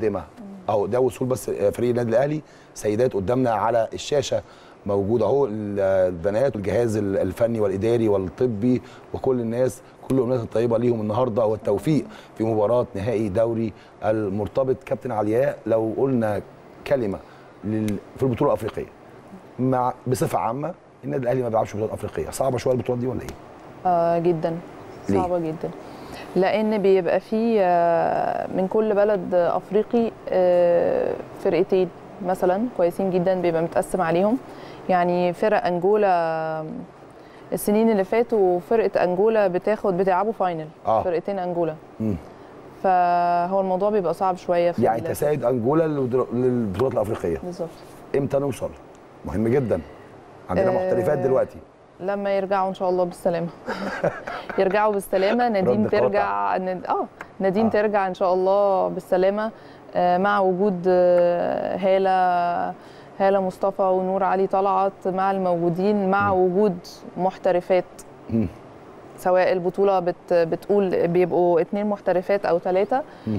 مقدمه اهو ده وصول بس فريق النادي الاهلي سيدات قدامنا على الشاشه موجود اهو البنات والجهاز الفني والاداري والطبي وكل الناس كل الامنيات الطيبه ليهم النهارده والتوفيق في مباراه نهائي دوري المرتبط كابتن علياء لو قلنا كلمه لل- في البطوله الافريقيه مع بصفه عامه النادي الاهلي ما بيلعبش بطولات افريقيه صعبه شويه البطولات دي ولا ايه؟ آه جدا ليه؟ صعبة جدا لأن بيبقى فيه آه، من كل بلد أفريقي آه، فرقتين مثلا كويسين جدا بيبقى متقسم عليهم يعني فرق أنجولا السنين اللي فاتوا فرقة أنجولا بتاخد بتلعبوا فاينل آه. فرقتين أنجولا مم. فهو الموضوع بيبقى صعب شوية في يعني ال- تساعد انجولا للبطول- للبطولات الافريقيه بالظبط امتى نوصل؟ مهم جدا عندنا آه، محترفات دلوقتي لما يرجعوا ان شاء الله بالسلامه يرجعوا بالسلامه نادين رد قاطع. ترجع ند- اه نادين آه. آه. ترجع ان شاء الله بالسلامه آه، مع وجود آه، هاله هاله مصطفى ونور علي طلعت مع الموجودين مع وجود محترفات مم. سواء البطوله بت بتقول بيبقوا اتنين محترفات او ثلاثه مم.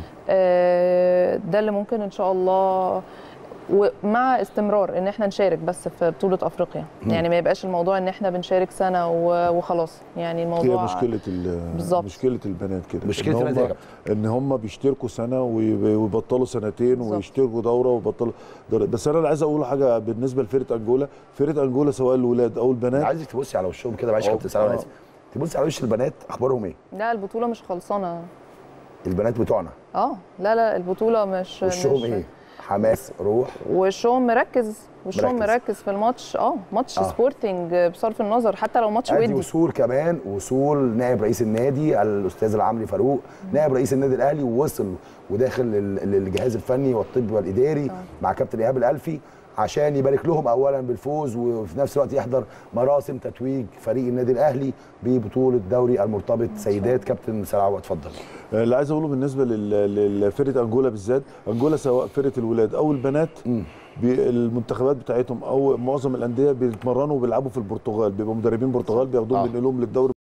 ده اللي ممكن ان شاء الله ومع استمرار ان احنا نشارك بس في بطوله افريقيا مم. يعني ما يبقاش الموضوع ان احنا بنشارك سنه و- وخلاص يعني هي الموضوع مشكله ال- بالظبط. مشكله البنات كده مشكلة إن النادي يا هم- كابتن. ان هم بيشتركوا سنه ويب- ويبطلوا سنتين بالظبط. ويشتركوا دوره ويبطلوا دوره بس انا اللي عايز اقول حاجه بالنسبه لفرقه انجولا فرقه انجولا سواء الولاد او انا البنات عايزك تبصي على وشهم كده معلش يا أه. كابتن سلام انا آه. اسف تبصي على وش البنات اخبارهم ايه؟ لا البطوله مش خلصانه البنات بتوعنا اه لا لا البطوله مش وشهم مش ايه؟ حماس روح وشهم مركز وشهم مركز. مركز في الماتش اه ماتش آه. آه. سبورتنج بصرف النظر حتى لو ماتش ادي ودي وصول كمان وصول نائب رئيس النادي الاستاذ العمري فاروق نائب رئيس النادي الاهلي ووصل وداخل لل- للجهاز الفني والطبي والاداري مع كابتن ايهاب الالفي عشان يبارك لهم اولا بالفوز وفي نفس الوقت يحضر مراسم تتويج فريق النادي الاهلي ببطوله دوري المرتبط سيدات كابتن سلعوه اتفضل اللي عايز اقوله بالنسبه لل- لفرقه انجولا بالذات انجولا سواء فرقه الولاد او البنات مم. بي- المنتخبات بتاعتهم او معظم الانديه بيتمرنوا وبيلعبوا في البرتغال بيبقوا مدربين برتغال بياخدوهم آه. بينقلوهم للدوري